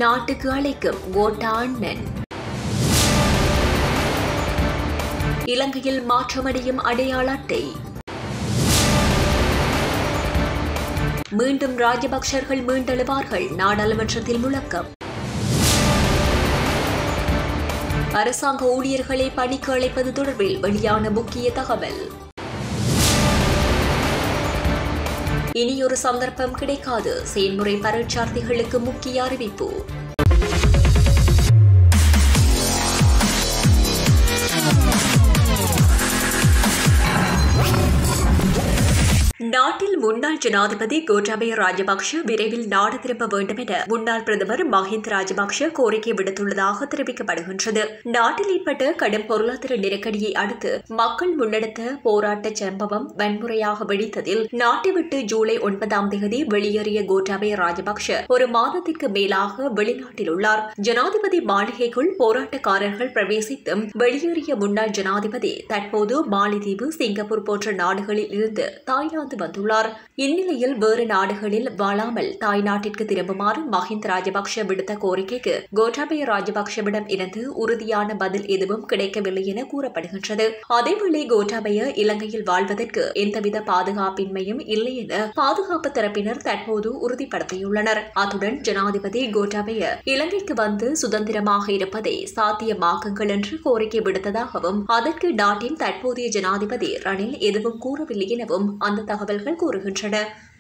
நாட்டுக்கு அழைக்கும் கோட்டா அண்ணன் இலங்கையில் மாற்றமடையும் அடையாள அட்டை மீண்டும் ராஜபக்சர்கள் மீண்டெழுவார்கள் நாடாளுமன்றத்தில் முழக்கம் அரசாங்க ஊழியர்களை பணிக்கு அழைப்பது தொடர்பில் வெளியான முக்கிய தகவல் இனியொரு சந்தர்ப்பம் கிடைக்காது செயல்முறை பரீட்சார்த்திகளுக்கு முக்கிய அறிவிப்பு நாட்டில் முன்னாள் ஜனாதிபதி கோட்டாபய ராஜபக்ஷ விரைவில் நாடு திரும்ப வேண்டும் என முன்னாள் பிரதமர் மஹிந்த ராஜபக்ஷ கோரிக்கை விடுத்துள்ளதாக தெரிவிக்கப்படுகின்றது நாட்டில் ஏற்பட்ட கடும் பொருளாதார நெருக்கடியை அடுத்து மக்கள் முன்னெடுத்த போராட்ட சம்பவம் வன்முறையாக வெடித்ததில் நாட்டை விட்டு ஜூலை ஒன்பதாம் தேதி வெளியேறிய கோட்டாபய ராஜபக்ஷ ஒரு மாதத்திற்கு மேலாக வெளிநாட்டில் உள்ளார் ஜனாதிபதி மாளிகைக்குள் போராட்டக்காரர்கள் பிரவேசித்தும் வெளியேறிய முன்னாள் ஜனாதிபதி தற்போது மாலிதீவு சிங்கப்பூர் போன்ற நாடுகளில் இருந்து தாய்லாந்து வந்துள்ளார் இந்நிலையில் வேறு நாடுகளில் வாழாமல் தாய் நாட்டிற்கு திரும்புமாறு மஹிந்த ராஜபக்ஷ விடுத்த கோரிக்கைக்கு கோட்டாபய ராஜபக்ஷவிடம் இருந்து உறுதியான பதில் எதுவும் கிடைக்கவில்லை என கூறப்படுகின்றது அதேவேளை கோட்டாபய இலங்கையில் வாழ்வதற்கு எந்தவித பாதுகாப்பின்மையும் இல்லை என பாதுகாப்பு தரப்பினர் தற்போது உறுதிப்படுத்தியுள்ளனர் அத்துடன் ஜனாதிபதி கோட்டாபய இலங்கைக்கு வந்து சுதந்திரமாக இருப்பதை சாத்தியமாக்குங்கள் என்று கோரிக்கை விடுத்ததாகவும் அதற்கு நாட்டின் தற்போதைய ஜனாதிபதி ரணில் எதுவும் கூறவில்லை எனவும் அந்த தகவல்கள் கூறுகின்றன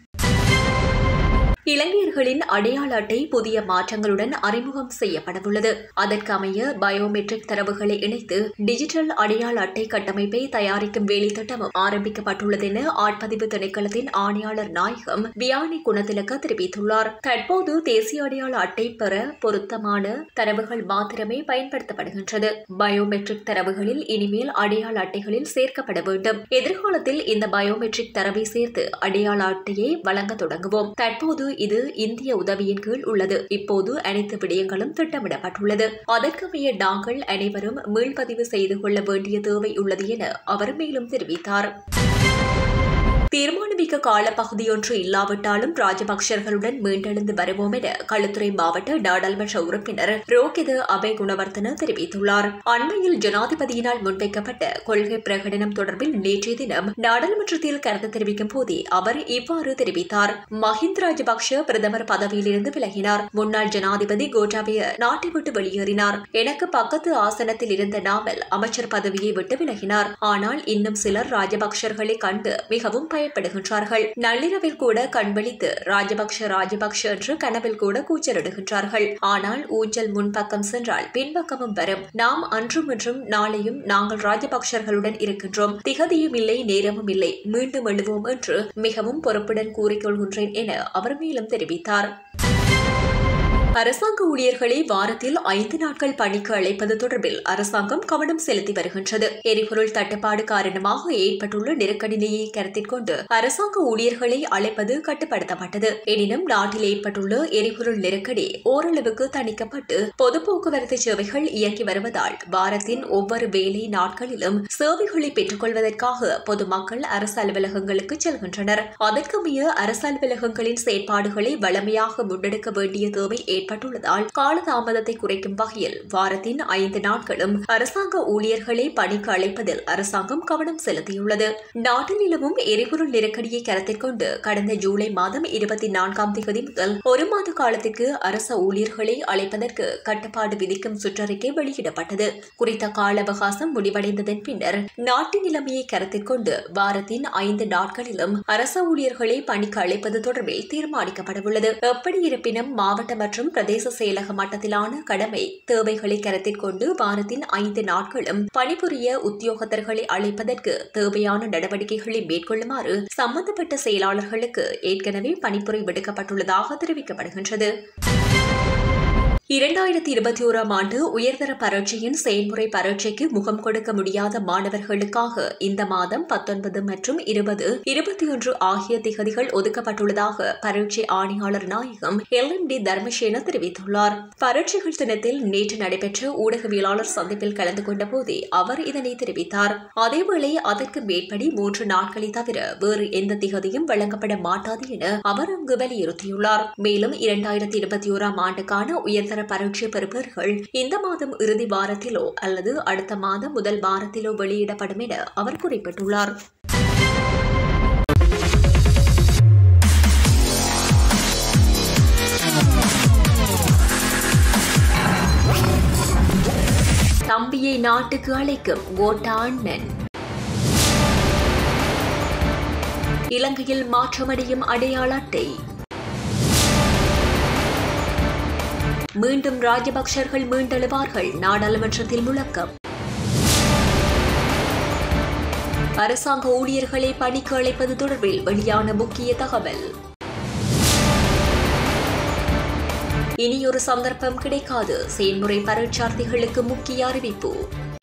இளைஞர்களின் அடையாள அட்டை புதிய மாற்றங்களுடன் அறிமுகம் செய்யப்படவுள்ளது அதற்கு அமைய பயோமெட்ரிக் தரவுகளை இணைத்து டிஜிட்டல் அடையாள அட்டை கட்டமைப்பை தயாரிக்கும் வேலை திட்டமும் ஆரம்பிக்கப்பட்டுள்ளது என ஆட்பதிவு திணைக்களத்தின் ஆணையாளர் நாயகம் வியானி குணத்திலக்க தெரிவித்துள்ளார் தற்போது தேசிய அடையாள அட்டை பெற பொருத்தமான தரவுகள் மாத்திரமே பயன்படுத்தப்படுகின்றது பயோமெட்ரிக் தரவுகளில் இனிமேல் அடையாள அட்டைகளில் சேர்க்கப்பட வேண்டும் எதிர்காலத்தில் இந்த பயோமெட்ரிக் தரவை சேர்த்து அடையாள அட்டையை வழங்க தொடங்குவோம் தற்போது இது இந்திய உதவியின் கீழ் உள்ளது இப்போது அனைத்து விடயங்களும் திட்டமிடப்பட்டுள்ளது அதற்கமைய நாங்கள் அனைவரும் மீள்பதிவு செய்து கொள்ள வேண்டிய தேவை உள்ளது என அவர் மேலும் தெரிவித்தார் தீர்மானமிக்க காலப்பகுதியொன்று இல்லாவிட்டாலும் ராஜபக்சர்களுடன் மீண்டெழுந்து வருவோம் என களுத்துறை மாவட்ட நாடாளுமன்ற உறுப்பினர் ரோகித அபய் குணவர்த்தன தெரிவித்துள்ளார் அண்மையில் ஜனாதிபதியினால் முன்வைக்கப்பட்ட கொள்கை பிரகடனம் தொடர்பில் நேற்றைய தினம் நாடாளுமன்றத்தில் கருத்து தெரிவிக்கும் போதே அவர் இவ்வாறு தெரிவித்தார் மஹிந்த ராஜபக்ஷ பிரதமர் பதவியிலிருந்து விலகினார் முன்னாள் ஜனாதிபதி கோட்டாபய நாட்டை விட்டு வெளியேறினார் எனக்கு பக்கத்து ஆசனத்தில் இருந்த நாமல் அமைச்சர் பதவியை விட்டு விலகினார் ஆனால் இன்னும் சிலர் ராஜபக்சர்களை கண்டு மிகவும் பயப்படுகின்றார்கள் நள்ளிரவில் கூட கண்விழித்து ராஜபக்ஷ ராஜபக்ஷ என்று கனவில் கூட கூச்சலிடுகின்றார்கள் ஆனால் ஊஞ்சல் முன்பக்கம் சென்றால் பின்பக்கமும் வரும் நாம் அன்றும் இன்றும் நாளையும் நாங்கள் ராஜபக்சர்களுடன் இருக்கின்றோம் திகதியும் இல்லை நேரமும் இல்லை மீண்டும் எழுவோம் என்று மிகவும் பொறுப்புடன் கூறிக்கொள்கின்றேன் என அவர் மேலும் தெரிவித்தார் அரசாங்க ஊழியர்களை வாரத்தில் ஐந்து நாட்கள் பணிக்கு அழைப்பது தொடர்பில் அரசாங்கம் கவனம் செலுத்தி வருகின்றது எரிபொருள் தட்டுப்பாடு காரணமாக ஏற்பட்டுள்ள நெருக்கடி நிலையை கருத்தில் கொண்டு அரசாங்க ஊழியர்களை அழைப்பது கட்டுப்படுத்தப்பட்டது எனினும் நாட்டில் ஏற்பட்டுள்ள எரிபொருள் நெருக்கடி ஓரளவுக்கு தணிக்கப்பட்டு பொது போக்குவரத்து சேவைகள் இயங்கி வருவதால் வாரத்தின் ஒவ்வொரு வேலை நாட்களிலும் சேவைகளை பெற்றுக் கொள்வதற்காக பொதுமக்கள் அரசு அலுவலகங்களுக்கு செல்கின்றனர் அதற்கமைய அரசு அலுவலகங்களின் செயற்பாடுகளை வளமையாக முன்னெடுக்க வேண்டிய தேவை ஏற்பட்டுள்ளதால் காலதாமதத்தை குறைக்கும் வகையில் வாரத்தின் ஐந்து நாட்களும் அரசாங்க ஊழியர்களை பணிக்கு அழைப்பதில் அரசாங்கம் கவனம் செலுத்தியுள்ளது நாட்டில் நிலவும் எரிபொருள் நெருக்கடியை கருத்தில் கொண்டு கடந்த ஜூலை மாதம் இருபத்தி நான்காம் தேதி முதல் ஒரு மாத காலத்திற்கு அரச ஊழியர்களை அழைப்பதற்கு கட்டுப்பாடு விதிக்கும் சுற்றறிக்கை வெளியிடப்பட்டது குறித்த கால அவகாசம் முடிவடைந்ததன் பின்னர் நாட்டின் நிலைமையை கருத்தில் கொண்டு வாரத்தின் ஐந்து நாட்களிலும் அரச ஊழியர்களை பணிக்கு அழைப்பது தொடர்பில் தீர்மானிக்கப்படவுள்ளது எப்படி இருப்பினும் மாவட்ட மற்றும் பிரதேச செயலக மட்டத்திலான கடமை தேவைகளை கருத்தில் கொண்டு வாரத்தின் ஐந்து நாட்களும் பணிபுரிய உத்தியோகத்தர்களை அழைப்பதற்கு தேவையான நடவடிக்கைகளை மேற்கொள்ளுமாறு சம்பந்தப்பட்ட செயலாளர்களுக்கு ஏற்கனவே பணிப்புரை விடுக்கப்பட்டுள்ளதாக தெரிவிக்கப்படுகின்றது இரண்டாயிரத்தி இருபத்தி ஓராம் ஆண்டு உயர்தர பரீட்சையின் செயல்முறை பரீட்சைக்கு முகம் கொடுக்க முடியாத மாணவர்களுக்காக இந்த மாதம் பத்தொன்பது மற்றும் இருபது இருபத்தி ஒன்று ஆகிய திகதிகள் ஒதுக்கப்பட்டுள்ளதாக பரீட்சை ஆணையாளர் நாயகம் எல் எம் டி தர்மசேன தெரிவித்துள்ளார் பரீட்சைகள் தினத்தில் நேற்று நடைபெற்ற ஊடகவியலாளர் சந்திப்பில் கலந்து கொண்ட போதே அவர் இதனை தெரிவித்தார் அதேவேளை அதற்கு மேற்படி மூன்று நாட்களை தவிர வேறு எந்த திகதியும் வழங்கப்பட மாட்டாது என அவர் அங்கு வலியுறுத்தியுள்ளார் மேலும் இரண்டாயிரத்தி இருபத்தி ஓராம் ஆண்டுக்கான உயர்தர உயர்தர பரீட்சை பெறுபவர்கள் இந்த மாதம் இறுதி வாரத்திலோ அல்லது அடுத்த மாதம் முதல் வாரத்திலோ வெளியிடப்படும் என அவர் குறிப்பிட்டுள்ளார் தம்பியை நாட்டுக்கு அழைக்கும் கோட்டா அண்ணன் இலங்கையில் மாற்றமடையும் அடையாள அட்டை மீண்டும் ராஜபக்சர்கள் மீண்டெழுவார்கள் நாடாளுமன்றத்தில் முழக்கம் அரசாங்க ஊழியர்களை பணிக்கு அழைப்பது தொடர்பில் வெளியான முக்கிய தகவல் இனியொரு சந்தர்ப்பம் கிடைக்காது செயல்முறை பரீட்சார்த்திகளுக்கு முக்கிய அறிவிப்பு